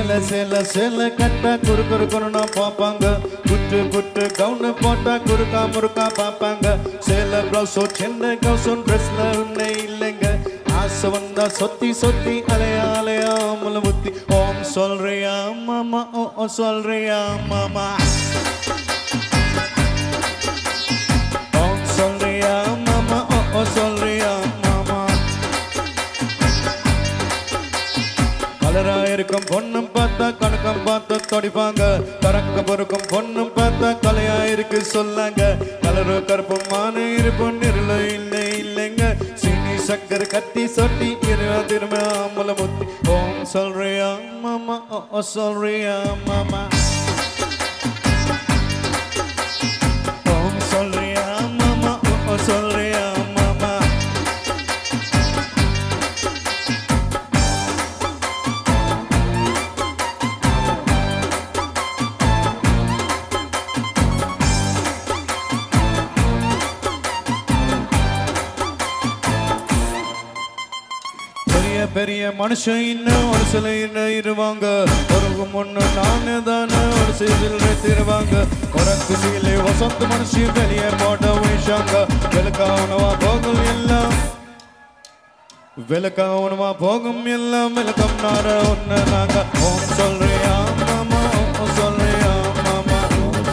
சேல சேல சேல கட்ட குறு குறு குறுனா பார்ப்பாங்க குட்டு குட்டு கவுனு போட்டா குறுக்கா முறுக்கா பார்ப்பாங்க சேல பிளவுஸோ சின்ன கவுசம் ட்ரெஸ்ல உன்னை இல்லைங்க ஆசை வந்தா சொத்தி சொத்தி அலையா அலையா முல முத்தி ஓம் சொல்றியா மாமா ஓ ஓ சொல்றியா மாமா ஓம் சொல்றியா மாமா ஓ ஓ சொல்றியா மாமா கலரா இருக்கும் பொண்ணும் பார்த்தா கணக்கம் பார்த்து தொடிப்பாங்க கறக்க பொறுக்கும் பொண்ணும் பார்த்தா கலையா இருக்கு சொல்லாங்க கலரு கருப்பமான இருப்பும் நிருள இல்லை இல்லைங்க சீனி சக்கரை கட்டி சொட்டி இருவா திரும்ப அம்பல முத்தி ஓம் சொல்றியா மாமா ஓ ஓ சொல்றியா மாமா ஓம் சொல்றியா மாமா ஓ ஓ சொல்றியா மாமா பெரிய பெரிய மனுஷன் இன்னும் ஒரு சில இன்னும் இருவாங்க ஒரு முன்னு நானு தானே ஒரு சில திருவாங்க குரக்கு சீலை வசந்த மனுஷி வெளியே போட்ட விஷாங்க வெளுக்காவனவா போகும் எல்லாம் விளக்காவனவா போகும் எல்லாம் விளக்கம் நார ஒன்னு நாங்க ஓம் சொல்றியா மாமா ஓம் சொல்றியா மாமா ஓம்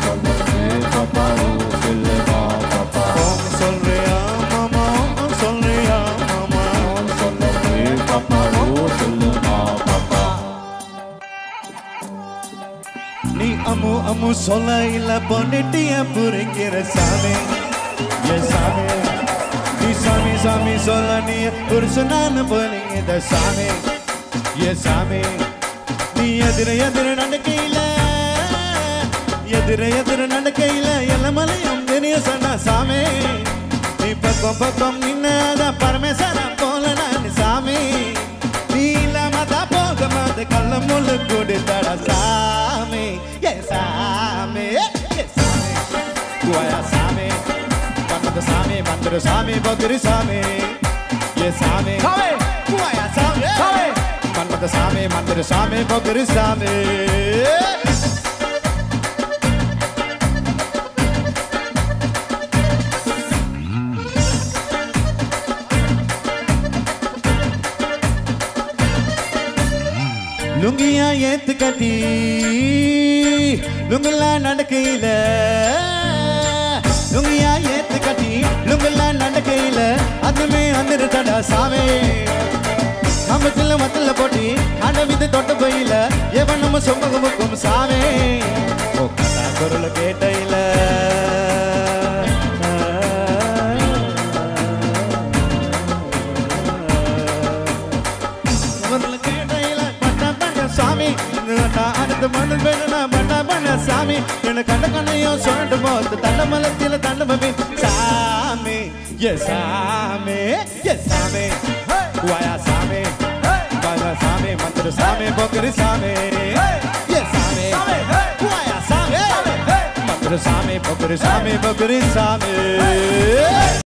சொல்றியா மாமா ஓம் சொல்றியா மாமா நீ அம்மு அம்மு சொல்ல இல்ல பொண்ணிட்டிய புரிங்கிற சாமி ஏ சாமி நீ சாமி சாமி சொல்ல நீ புருஷனான போலிங்க சாமி ஏ சாமி நீ எதிர எதிர நடக்கையில எதிர எதிர நடக்கையில எல்லமலையும் தெரிய சொன்ன சாமி நீ பக்கம் பக்கம் நின்னாத பரமேஸ்வர போல நான் சாமி நீ இல்லாம தான் போக மாத கள்ள முள்ளு கொடுத்தட சாமி ஏ சாமி ஏ சாமி குவாயா சாமி பண்ணது சாமி மந்திர சாமி பக்ரி சாமி ஏ சாமி குவாயா சாமி மன்மத சாமி மந்திர சாமி பக்ரி சாமி லுங்கியா ஏத்து கட்டி லுங்கெல்லாம் நடக்கையில லுங்கியா ஏத்து கட்டி லுங்கெல்லாம் நடக்கையில அதுமே வந்துருட்டடா சாமி கம்பத்துல மத்துல போட்டி அடவிது தொட்ட போயில எவன் நம்ம சொம்பகமுக்கும் சாமி ஓ கதா குரல் கேட்டையில குரல் கேட்டையில பண்ண பண்ண சாமி நான் அடுத்த மண்ணு வேணும்னா பண்ண பண்ண சாமி எனக்கு கண்ட கண்ணையும் சொல்லிட்டு போது தண்ட மலத்தில தண்ட மபி சாமி எ சாமி எ சாமி வாயா சாமி வாயா சாமி மந்திர சாமி பொக்கரி சாமி எ சாமி வாயா சாமி மந்திர சாமி பொக்கரி சாமி பொக்கரி சாமி